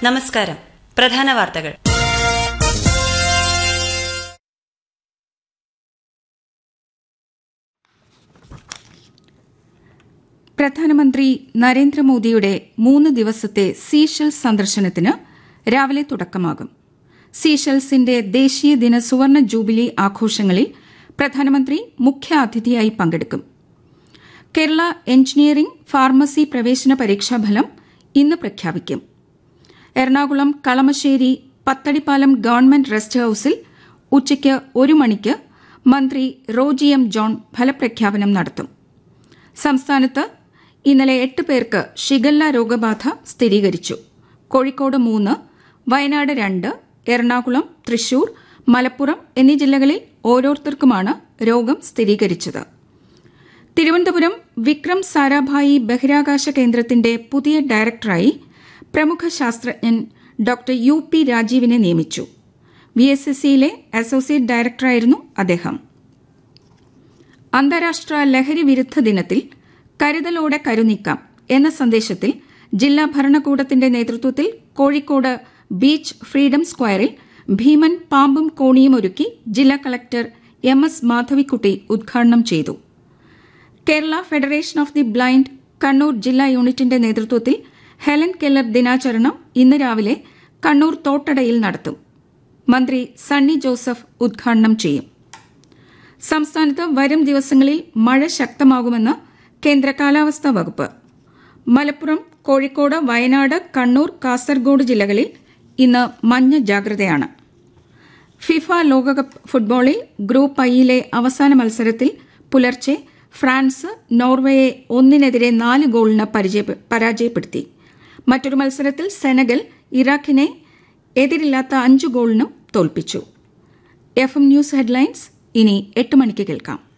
നമസ്കാരം പ്രധാന വാർത്തകൾ പ്രധാനമന്ത്രി നരേന്ദ്രമോദിയുടെ മൂന്ന് ദിവസത്തെ സീഷെൽസ് സന്ദർശനത്തിന് രാവിലെ തുടക്കമാകും സീഷെൽസിന്റെ ദേശീയ ദിന സുവർണ ജൂബിലി ആഘോഷങ്ങളിൽ പ്രധാനമന്ത്രി മുഖ്യാതിഥിയായി പങ്കെടുക്കും കേരള എഞ്ചിനീയറിംഗ് ഫാർമസി പ്രവേശന പരീക്ഷാഫലം ഇന്ന് പ്രഖ്യാപിക്കും എറണാകുളം കളമശ്ശേരി പത്തടിപ്പാലം ഗവൺമെന്റ് റെസ്റ്റ് ഹൌസിൽ ഉച്ചയ്ക്ക് ഒരു മണിക്ക് മന്ത്രി റോജി എം ജോൺ ഫലപ്രഖ്യാപനം നടത്തും സംസ്ഥാനത്ത് ഇന്നലെ എട്ട് പേർക്ക് ഷിഗല്ല രോഗബാധ സ്ഥിരീകരിച്ചു കോഴിക്കോട് മൂന്ന് വയനാട് രണ്ട് എറണാകുളം തൃശൂർ മലപ്പുറം എന്നീ ജില്ലകളിൽ ഓരോരുത്തർക്കുമാണ് രോഗം സ്ഥിരീകരിച്ചത് തിരുവനന്തപുരം വിക്രം സാരാഭായി ബഹിരാകാശ കേന്ദ്രത്തിന്റെ പുതിയ ഡയറക്ടറായി പ്രമുഖ ശാസ്ത്രജ്ഞൻ ഡോക്ടർ യു പി രാജീവിനെ നിയമിച്ചു വി എസ് എസ് സിയിലെ അസോസിയേറ്റ് ഡയറക്ടറായിരുന്നു അദ്ദേഹം അന്താരാഷ്ട്ര ലഹരി വിരുദ്ധ ദിനത്തിൽ കരുതലോടെ കരുനീക്കാം എന്ന സന്ദേശത്തിൽ ജില്ലാ ഭരണകൂടത്തിന്റെ നേതൃത്വത്തിൽ കോഴിക്കോട് ബീച്ച് ഫ്രീഡം സ്ക്വയറിൽ ഭീമൻ പാമ്പും കോണിയും ഒരുക്കി ജില്ലാ കളക്ടർ എം എസ് മാധവിക്കുട്ടി ഉദ്ഘാടനം ചെയ്തു Kerala federation of the blind Kannur ജില്ലാ യൂണിറ്റിന്റെ നേതൃത്വത്തിൽ ഹെലൻ കെല്ലർ ദിനാചരണം ഇന്ന് രാവിലെ കണ്ണൂർ തോട്ടടയിൽ നടത്തും മന്ത്രി സണ്ണി ജോസഫ് ഉദ്ഘാടനം ചെയ്യും സംസ്ഥാനത്ത് വരും ദിവസങ്ങളിൽ മഴ ശക്തമാകുമെന്ന് കേന്ദ്ര കാലാവസ്ഥാ വകുപ്പ് മലപ്പുറം കോഴിക്കോട് വയനാട് കണ്ണൂർ കാസർഗോഡ് ജില്ലകളിൽ ഇന്ന് മഞ്ഞ ജാഗ്രതയാണ് ഫിഫ ലോകകപ്പ് ഫുട്ബോളിൽ ഗ്രൂപ്പ് ഐയിലെ അവസാന മത്സരത്തിൽ പുലർച്ചെ ഫ്രാൻസ് നോർവേയെ ഒന്നിനെതിരെ നാല് ഗോളിന് പരാജയപ്പെടുത്തി മറ്റൊരു മത്സരത്തിൽ സെനഗൽ ഇറാഖിനെ എതിരില്ലാത്ത അഞ്ച് ഗോളിനും തോൽപ്പിച്ചു എഫ് എം ന്യൂസ് ഹെഡ്ലൈൻസ് ഇനി എട്ട് മണിക്ക് കേൾക്കാം